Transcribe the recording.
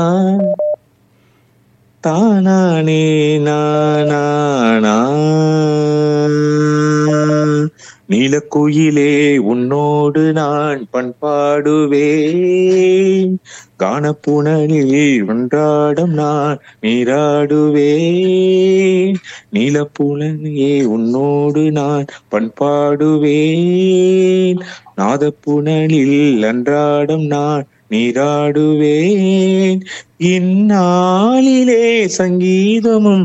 தானானே நானா நீலக்குயிலே உன்னோடு நான் பண்பாடுவேன் காணப்புணலில் ஒன்றாடம் நான் நீராடுவேன் நீலப்புலனையே உன்னோடு நான் பண்பாடுவேன் நாதப்புணலில் அன்றாடம் நான் நீராடுவேன் இந்நாளிலே சங்கீதமும்